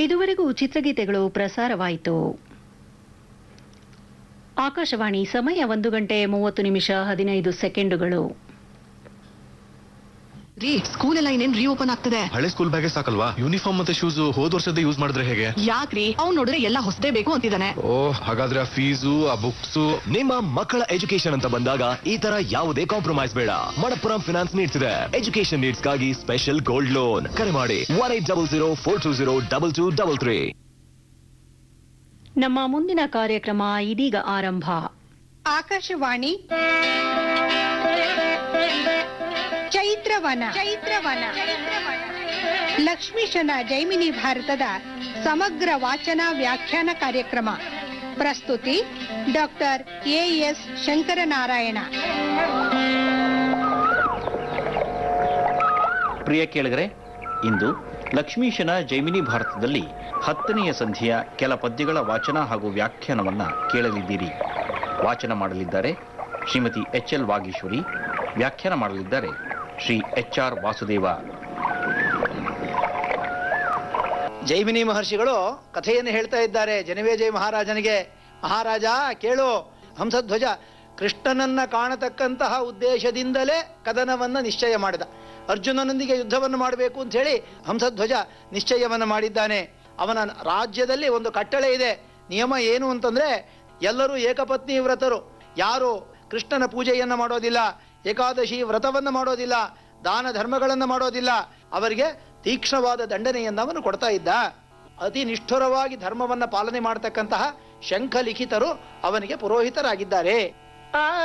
ಇದುವರೆಗೂ ಚಿತ್ರಗೀತೆಗಳು ಪ್ರಸಾರವಾಯಿತು ಆಕಾಶವಾಣಿ ಸಮಯ ಒಂದು ಗಂಟೆ ಮೂವತ್ತು ನಿಮಿಷ ಹದಿನೈದು ಸೆಕೆಂಡುಗಳು ರೀ ಸ್ಕೂಲ್ ಎಲ್ಲ ಇನ್ನೇನ್ ರೀಓಪನ್ ಆಗ್ತದೆ ಹಳೆ ಸ್ಕೂಲ್ ಬ್ಯಾಗೇ ಸಾಕಲ್ವಾ ಯೂನಿಫಾರ್ಮ್ ಮತ್ತೆ ಶೂಸ್ ಹೋದ್ ವರ್ಷದ ಯೂಸ್ ಮಾಡಿದ್ರೆ ಹೇಗೆ ಯಾಕ್ರಿ ಅವ್ನ್ ನೋಡಿದ್ರೆ ಎಲ್ಲ ಹೊಸದೇ ಬೇಕು ಅಂತಿದ್ದಾನೆ ಓ ಹಾಗಾದ್ರೆ ಆ ಫೀಸು ಆ ಬುಕ್ಸು ನಿಮ್ಮ ಮಕ್ಕಳ ಎಜುಕೇಶನ್ ಅಂತ ಬಂದಾಗ ಈ ತರ ಯಾವುದೇ ಕಾಂಪ್ರಮೈಸ್ ಬೇಡ ಮಣಪ್ಪುರಂ ಫಿನಾನ್ಸ್ ನೀಡ್ತಿದೆ ಎಜುಕೇಶನ್ ನೀಡ್ಸ್ಗಾಗಿ ಸ್ಪೆಷಲ್ ಗೋಲ್ಡ್ ಲೋನ್ ಕರೆ ಮಾಡಿ one eight double zero four two zero double two double three ನಮ್ಮ ಮುಂದಿನ ಕಾರ್ಯಕ್ರಮ ಇದೀಗ ಆರಂಭ ಆಕಾಶವಾಣಿ ಚೈತ್ರವನ ಚೈತ್ರವನ ಲಕ್ಷ್ಮೀಶನ ಜೈಮಿನಿ ಭಾರತದ ಸಮಗ್ರ ವಾಚನ ವ್ಯಾಖ್ಯಾನ ಕಾರ್ಯಕ್ರಮ ಪ್ರಸ್ತುತಿ ಡಾಕ್ಟರ್ ಎಎಸ್ ಶಂಕರನಾರಾಯಣ ಪ್ರಿಯ ಕೇಳಿಗರೆ ಇಂದು ಲಕ್ಷ್ಮೀಶನ ಜೈಮಿನಿ ಭಾರತದಲ್ಲಿ ಹತ್ತನೆಯ ಸಂಧಿಯ ಕೆಲ ಪದ್ಯಗಳ ವಾಚನ ಹಾಗೂ ವ್ಯಾಖ್ಯಾನವನ್ನ ಕೇಳಲಿದ್ದೀರಿ ವಾಚನ ಮಾಡಲಿದ್ದಾರೆ ಶ್ರೀಮತಿ ಎಚ್ ಎಲ್ ವಾಗೀಶ್ವರಿ ವ್ಯಾಖ್ಯಾನ ಮಾಡಲಿದ್ದಾರೆ ಶ್ರೀ ಎಚ್ ಆರ್ ವಾಸುದೇವ ಜೈಮಿನಿ ಮಹರ್ಷಿಗಳು ಕಥೆಯನ್ನು ಹೇಳ್ತಾ ಇದ್ದಾರೆ ಜನಮೇಜಯ ಮಹಾರಾಜನಿಗೆ ಮಹಾರಾಜ ಕೇಳು ಹಂಸಧ್ವಜ ಕೃಷ್ಣನನ್ನ ಕಾಣತಕ್ಕಂತಹ ಉದ್ದೇಶದಿಂದಲೇ ಕದನವನ್ನ ನಿಶ್ಚಯ ಮಾಡಿದ ಅರ್ಜುನನೊಂದಿಗೆ ಯುದ್ಧವನ್ನು ಮಾಡಬೇಕು ಅಂತ ಹೇಳಿ ಹಂಸಧ್ವಜ ನಿಶ್ಚಯವನ್ನು ಮಾಡಿದ್ದಾನೆ ಅವನ ರಾಜ್ಯದಲ್ಲಿ ಒಂದು ಕಟ್ಟಳೆ ಇದೆ ನಿಯಮ ಏನು ಅಂತಂದ್ರೆ ಎಲ್ಲರೂ ಏಕಪತ್ನಿ ವ್ರತರು ಯಾರು ಕೃಷ್ಣನ ಪೂಜೆಯನ್ನು ಮಾಡೋದಿಲ್ಲ ಏಕಾದಶಿ ವ್ರತವನ್ನು ಮಾಡೋದಿಲ್ಲ ದಾನ ಧರ್ಮಗಳನ್ನು ಮಾಡೋದಿಲ್ಲ ಅವರಿಗೆ ತೀಕ್ಷ್ಣವಾದ ದಂಡನೆಯನ್ನು ಅವನು ಕೊಡ್ತಾ ಇದ್ದ ಅತಿ ನಿಷ್ಠುರವಾಗಿ ಧರ್ಮವನ್ನ ಪಾಲನೆ ಮಾಡತಕ್ಕಂತಹ ಶಂಖಲಿಖಿತರು ಅವನಿಗೆ ಪುರೋಹಿತರಾಗಿದ್ದಾರೆ